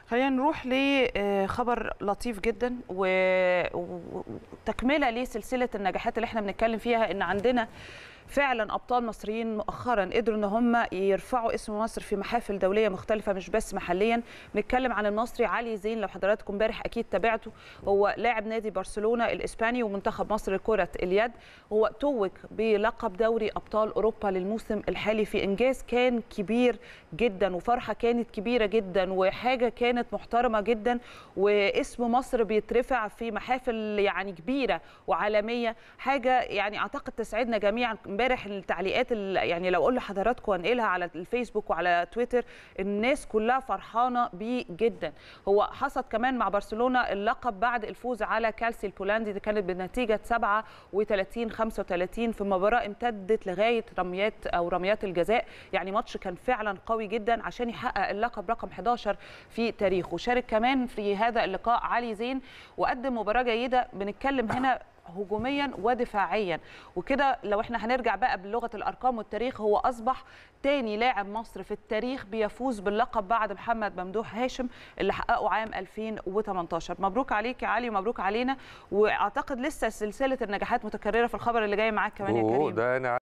خلينا نروح لخبر لطيف جدا و- وتكمله لسلسله النجاحات اللي احنا بنتكلم فيها ان عندنا فعلا ابطال مصريين مؤخرا قدروا ان هم يرفعوا اسم مصر في محافل دوليه مختلفه مش بس محليا بنتكلم عن المصري علي زين لو حضراتكم امبارح اكيد تابعته هو لاعب نادي برشلونه الاسباني ومنتخب مصر لكره اليد هو توج بلقب دوري ابطال اوروبا للموسم الحالي في انجاز كان كبير جدا وفرحه كانت كبيره جدا وحاجه كانت محترمه جدا واسم مصر بيترفع في محافل يعني كبيره وعالميه حاجه يعني اعتقد تسعدنا جميعا امبارح التعليقات ال- يعني لو اقول لحضراتكم وانقلها على الفيسبوك وعلى تويتر الناس كلها فرحانه بيه جدا هو حصد كمان مع برشلونه اللقب بعد الفوز على كالسي البولندي دي كانت بنتيجه 37 35 في مباراه امتدت لغايه رميات او رميات الجزاء يعني ماتش كان فعلا قوي جدا عشان يحقق اللقب رقم 11 في تاريخه شارك كمان في هذا اللقاء علي زين وقدم مباراه جيده بنتكلم هنا هجوميا ودفاعيا وكده لو احنا هنرجع بقى بلغه الارقام والتاريخ هو اصبح تاني لاعب مصر في التاريخ بيفوز باللقب بعد محمد ممدوح هاشم اللي حققه عام 2018 مبروك عليك يا علي ومبروك علينا واعتقد لسه سلسله النجاحات متكرره في الخبر اللي جاي معاك كمان يا أوه، كريم ده انا